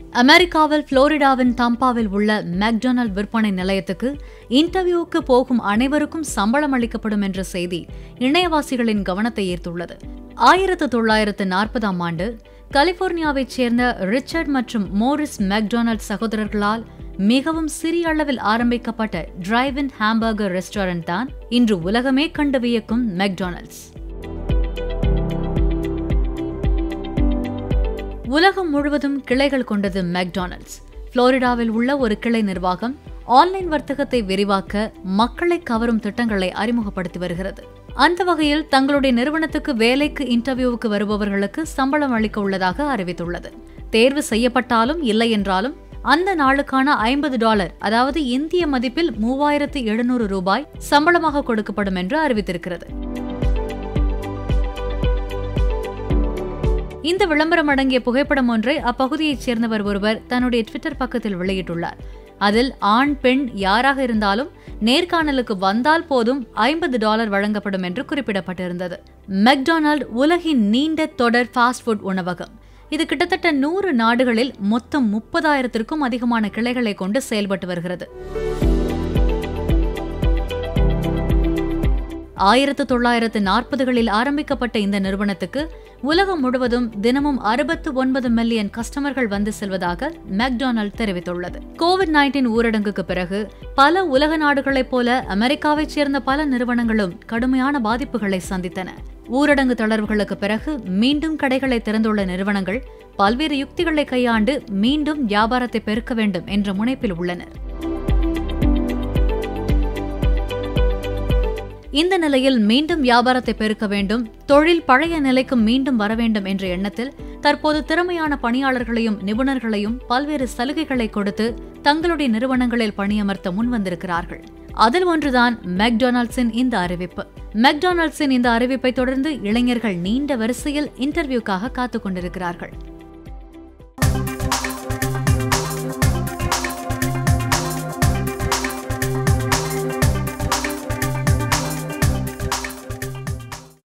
அமெரிக்காவில் புளோரிடாவின் தம்பாவில் உள்ள மெக்டொனால்ட் விற்பனை நிலையத்துக்கு இன்டர்வியூவுக்கு போகும் அனைவருக்கும் சம்பளம் அளிக்கப்படும் என்ற செய்தி இணையவாசிகளின் கவனத்தை ஈர்த்துள்ளது ஆயிரத்து தொள்ளாயிரத்து நாற்பதாம் ஆண்டு கலிபோர்னியாவைச் சேர்ந்த ரிச்சர்ட் மற்றும் மோரிஸ் மெக்டொனால்ட் சகோதரர்களால் மிகவும் சிறிய அளவில் ஆரம்பிக்கப்பட்ட டிரைவ் இன் ஹாம்பர்கர் ரெஸ்டாரண்ட் தான் இன்று உலகமே கண்டு வியக்கும் மெக்டொனால்ட்ஸ் உலகம் முழுவதும் கிளைகள் கொண்டது மெக்டானல்ட்ஸ் புளோரிடாவில் உள்ள ஒரு கிளை நிர்வாகம் ஆன்லைன் வர்த்தகத்தை விரிவாக்க மக்களை கவரும் திட்டங்களை அறிமுகப்படுத்தி வருகிறது அந்த வகையில் தங்களுடைய நிறுவனத்துக்கு வேலைக்கு இன்டர்வியூவுக்கு வருபவர்களுக்கு சம்பளம் அளிக்க உள்ளதாக அறிவித்துள்ளது தேர்வு செய்யப்பட்டாலும் இல்லை என்றாலும் அந்த நாளுக்கான ஐம்பது டாலர் அதாவது இந்திய மதிப்பில் மூவாயிரத்து எழுநூறு ரூபாய் சம்பளமாக கொடுக்கப்படும் என்று அறிவித்திருக்கிறது இந்த விளம்பரம் அடங்கிய புகைப்படம் ஒன்றை அப்பகுதியைச் சேர்ந்தவர் ஒருவர் தன்னுடைய ட்விட்டர் பக்கத்தில் வெளியிட்டுள்ளார் அதில் ஆண் பெண் யாராக இருந்தாலும் நேர்காணலுக்கு வந்தால் போதும் ஐம்பது டாலர் வழங்கப்படும் என்று குறிப்பிடப்பட்டிருந்தது மெக்டொனால்ட் உலகின் நீண்ட தொடர் ஃபாஸ்ட் ஃபுட் உணவகம் இது கிட்டத்தட்ட நூறு நாடுகளில் மொத்தம் முப்பதாயிரத்திற்கும் அதிகமான கிளைகளை கொண்டு செயல்பட்டு வருகிறது ஆயிரத்து தொள்ளாயிரத்து நாற்பதுகளில் ஆரம்பிக்கப்பட்ட இந்த நிறுவனத்துக்கு உலகம் முழுவதும் தினமும் அறுபத்து ஒன்பது மில்லியன் கஸ்டமர்கள் வந்து செல்வதாக மெக்டொனால்ட் தெரிவித்துள்ளது கோவிட் நைன்டீன் ஊரடங்குக்கு பிறகு பல உலக நாடுகளைப் போல அமெரிக்காவைச் சேர்ந்த பல நிறுவனங்களும் கடுமையான பாதிப்புகளை சந்தித்தன ஊரடங்கு தளர்வுகளுக்கு பிறகு மீண்டும் கடைகளை திறந்துள்ள நிறுவனங்கள் பல்வேறு யுக்திகளை கையாண்டு மீண்டும் வியாபாரத்தை பெருக்க வேண்டும் என்ற முனைப்பில் உள்ளனர் இந்த நிலையில் மீண்டும் வியாபாரத்தை பெருக்க வேண்டும் தொழில் பழைய நிலைக்கு மீண்டும் வர வேண்டும் என்ற எண்ணத்தில் தற்போது திறமையான பணியாளர்களையும் நிபுணர்களையும் பல்வேறு சலுகைகளை கொடுத்து தங்களுடைய நிறுவனங்களில் பணியமர்த்த முன்வந்திருக்கிறார்கள் அதில் ஒன்றுதான் மெக்டொனால்ட்ஸின் இந்த அறிவிப்பு மெக்டொனால்ட்ஸின் இந்த அறிவிப்பை தொடர்ந்து இளைஞர்கள் நீண்ட வரிசையில் இன்டர்வியூக்காக காத்துக் கொண்டிருக்கிறார்கள்